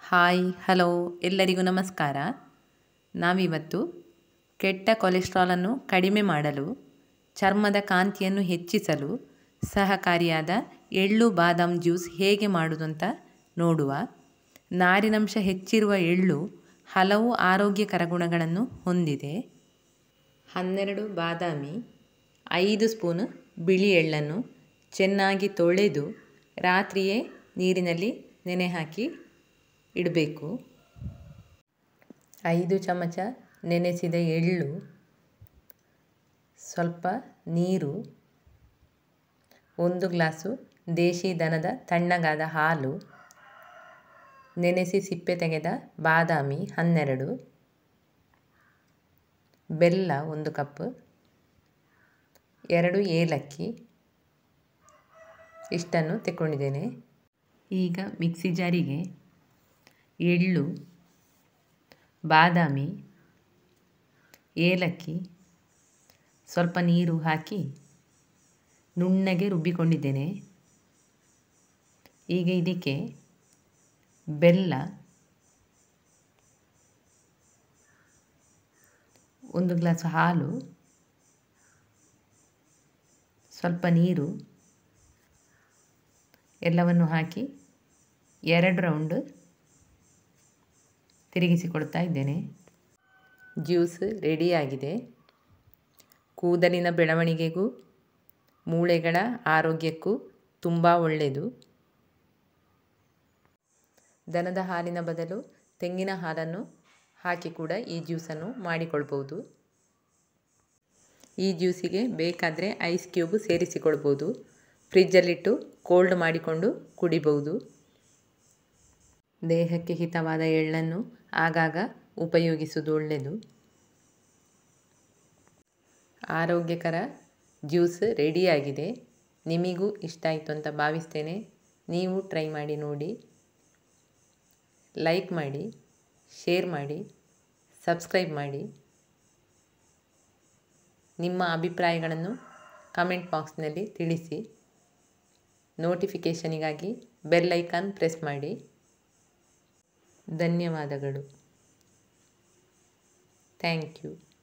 hi hello ಎಲ್ಲರಿಗೂ ನಮಸ್ಕಾರ ನಾವಿವತ್ತು ಕೆಟ್ಟ ಕೊಲೆಸ್ಟ್ರಾಲನ್ನು ಕಡಿಮೆ ಮಾಡಲು ಚರ್ಮದ ಕಾಂತಿಯನ್ನು ಹೆಚ್ಚಿಸಲು ಸಹಕಾರಿಯಾದ ಎಳ್ಳು ಬಾದಾಮ್ ಜ್ಯೂಸ್ ಹೇಗೆ ಮಾಡೋದು ಅಂತ ನೋಡುವ ನಾರಿನಂಶ ಹೆಚ್ಚಿರುವ ಎಳ್ಳು ಹಲವು ಆರೋಗ್ಯಕರ ಗುಣಗಳನ್ನು ಹೊಂದಿದೆ ಹನ್ನೆರಡು ಬಾದಾಮಿ ಐದು ಸ್ಪೂನ್ ಬಿಳಿ ಎಳ್ಳನ್ನು ಚೆನ್ನಾಗಿ ತೊಳೆದು ರಾತ್ರಿಯೇ ನೀರಿನಲ್ಲಿ ನೆನೆ ಹಾಕಿ ಇಡಬೇಕು ಐದು ಚಮಚ ನೆನೆಸಿದ ಎಳ್ಳು ಸ್ವಲ್ಪ ನೀರು ಒಂದು ಗ್ಲಾಸು ದೇಶಿ ದನದ ತಣ್ಣಗಾದ ಹಾಲು ನೆನೆಸಿ ಸಿಪ್ಪೆ ತೆಗೆದ ಬಾದಾಮಿ ಹನ್ನೆರಡು ಬೆಲ್ಲ ಒಂದು ಕಪ್ ಎರಡು ಏಲಕ್ಕಿ ಇಷ್ಟನ್ನು ತೆಕ್ಕೊಂಡಿದ್ದೇನೆ ಈಗ ಮಿಕ್ಸಿ ಜಾರಿಗೆ ಎಳ್ಳು ಬಾದಾಮಿ ಏಲಕ್ಕಿ ಸ್ವಲ್ಪ ನೀರು ಹಾಕಿ ನುಣ್ಣಗೆ ರುಬ್ಬಿಕೊಂಡಿದ್ದೇನೆ ಈಗ ಇದಕ್ಕೆ ಬೆಲ್ಲ ಒಂದು ಗ್ಲಾಸ್ ಹಾಲು ಸ್ವಲ್ಪ ನೀರು ಎಲ್ಲವನ್ನು ಹಾಕಿ ಎರಡು ರೌಂಡ್ ತಿರುಗಿಸಿಕೊಡ್ತಾ ಇದ್ದೇನೆ ಜ್ಯೂಸ್ ರೆಡಿಯಾಗಿದೆ ಕೂದಲಿನ ಬೆಳವಣಿಗೆಗೂ ಮೂಳೆಗಳ ಆರೋಗ್ಯಕ್ಕೂ ತುಂಬ ಒಳ್ಳೆಯದು ದನದ ಹಾಲಿನ ಬದಲು ತೆಂಗಿನ ಹಾಲನ್ನು ಹಾಕಿ ಕೂಡ ಈ ಜ್ಯೂಸನ್ನು ಮಾಡಿಕೊಳ್ಬೋದು ಈ ಜ್ಯೂಸಿಗೆ ಬೇಕಾದರೆ ಐಸ್ ಕ್ಯೂಬ್ ಸೇರಿಸಿಕೊಳ್ಬೋದು ಫ್ರಿಜ್ಜಲ್ಲಿಟ್ಟು ಕೋಲ್ಡ್ ಮಾಡಿಕೊಂಡು ಕುಡಿಬಹುದು ದೇಹಕ್ಕೆ ಹಿತವಾದ ಎಳ್ಳನ್ನು ಆಗಾಗ ಉಪಯೋಗಿಸುವುದು ಒಳ್ಳೆಯದು ಆರೋಗ್ಯಕರ ಜ್ಯೂಸ್ ರೆಡಿಯಾಗಿದೆ ನಿಮಗೂ ಇಷ್ಟ ಆಯಿತು ಅಂತ ಭಾವಿಸ್ತೇನೆ ನೀವು ಟ್ರೈ ಮಾಡಿ ನೋಡಿ ಲೈಕ್ ಮಾಡಿ ಶೇರ್ ಮಾಡಿ ಸಬ್ಸ್ಕ್ರೈಬ್ ಮಾಡಿ ನಿಮ್ಮ ಅಭಿಪ್ರಾಯಗಳನ್ನು ಕಮೆಂಟ್ ಬಾಕ್ಸ್ನಲ್ಲಿ ತಿಳಿಸಿ ನೋಟಿಫಿಕೇಷನಿಗಾಗಿ ಬೆಲ್ ಐಕಾನ್ ಪ್ರೆಸ್ ಮಾಡಿ ಧನ್ಯವಾದಗಳು ಥ್ಯಾಂಕ್ ಯು